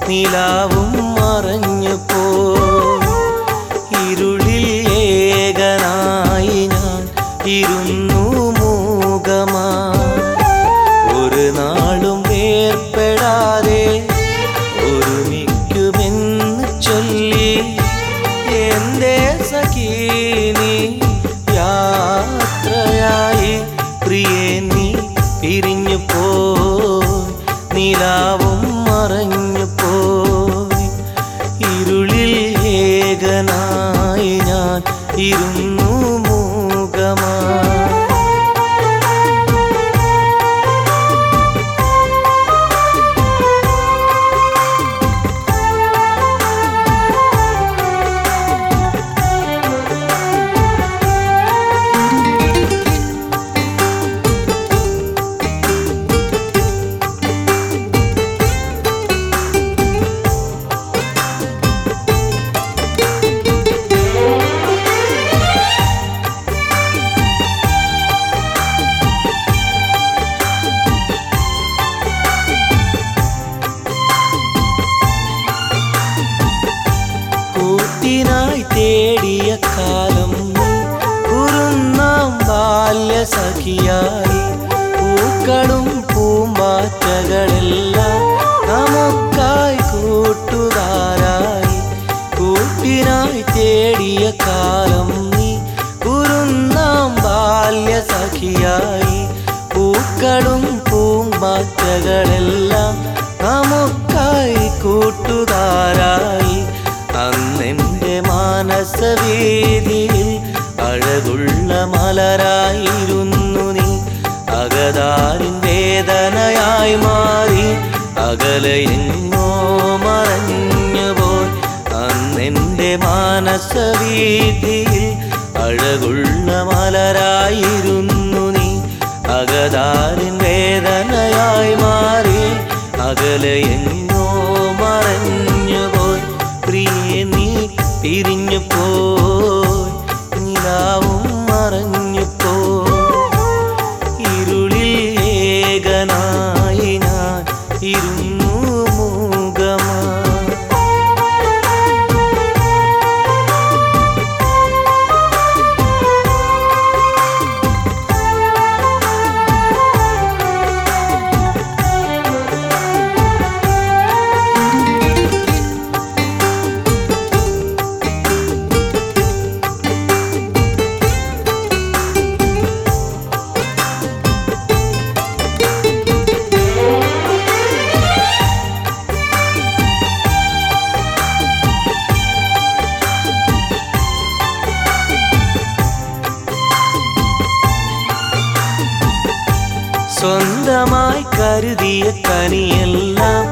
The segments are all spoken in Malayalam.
നിലാവും മറഞ്ഞു പോ ഇരുളിൽ ഏകനായി ഞാൻ ഇരുന്നു മൂകമാ ഒരു നാളും വേർപ്പെടാതെ ഒരുമിക്കുമെന്ന് ചൊല്ലി എന്റെ സഖീനി യാത്രയായി പ്രിയേ നീ പിരിഞ്ഞു പോയി നിലാവും മറഞ്ഞു പോയി ഇരുളിൽ ഏകനായി ഞാൻ ഇരുന്നു മൂകമാ കൂട്ടിനായി തേടിയ കാലം കുറുന്നാം ബാല്യ സഖിയായി പൂക്കളും പൂമ്പാറ്റകളെല്ലാം നമുക്കായി കൂട്ടുകാരായി കൂട്ടിനായി തേടിയ കാലം നീ കുറുന്നാം ബാല്യ സഖിയായി പൂക്കളും പൂമ്പാറ്റകളെല്ലാം നമുക്കായി കൂട്ടുകാരായി അന്നെൻ്റെ മാനസവേദിയിൽ അഴകുള്ള മലരായിരുന്നു നീ അകതാരിൻ വേദനയായി മാറി അകലയെങ്ങോ മറഞ്ഞുപോയി അന്നെൻ്റെ മാനസവീതിയിൽ അഴകുള്ള മലരായിരുന്നു നീ അകതാരിൻ വേദനയായി മാറി അകലയെങ്ങോ മറഞ്ഞുപോയി പ്രിയെ നീ പിരിഞ്ഞു പോയി നിലാവും മറഞ്ഞു പോയി ഇരുളിൽ ഏകനായി ഞാൻ ഇരുന്നു മൂകമാ സ്വന്തമായി കരുതിയ കനിയെല്ലാം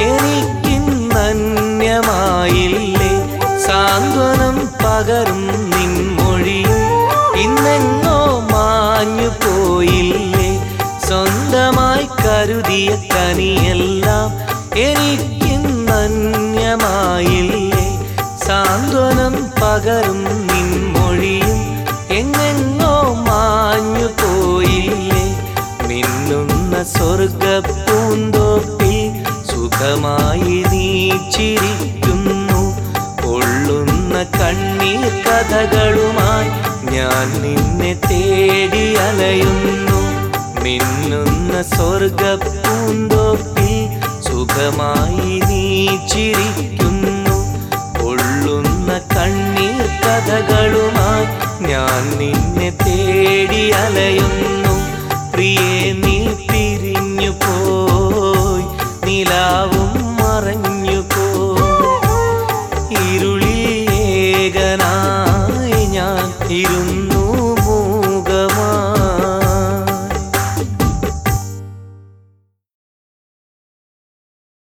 എനിക്കിന്നന്യമായില്ലേ സാന്ത്വനം പകരും നിൻമൊഴിയും ഇന്നെങ്ങോ മാഞ്ഞു പോയില്ലേ സ്വന്തമായി കരുതിയ കനിയെല്ലാം എനിക്കിന്നന്യമായില്ലേ സാന്ത്വനം പകരും നിൻമൊഴിയും എങ്ങെങ്ങോ മാഞ്ഞു പോയില്ലേ മിന്നുന്ന സ്വർഗ പൂന്തോപ്പിൽ സുഖമായി നീ ചിരിക്കുന്നു പൊള്ളുന്ന കണ്ണീർ കഥകളുമായി ഞാൻ നിന്നെ തേടി അലയുന്നു മിന്നുന്ന സ്വർഗ പൂന്തോപ്പിൽ സുഖമായി നീ ചിരിക്കുന്നു പൊള്ളുന്ന കണ്ണീർ കഥകളുമായി ഞാൻ നിന്നെ തേടി അലയുന്നു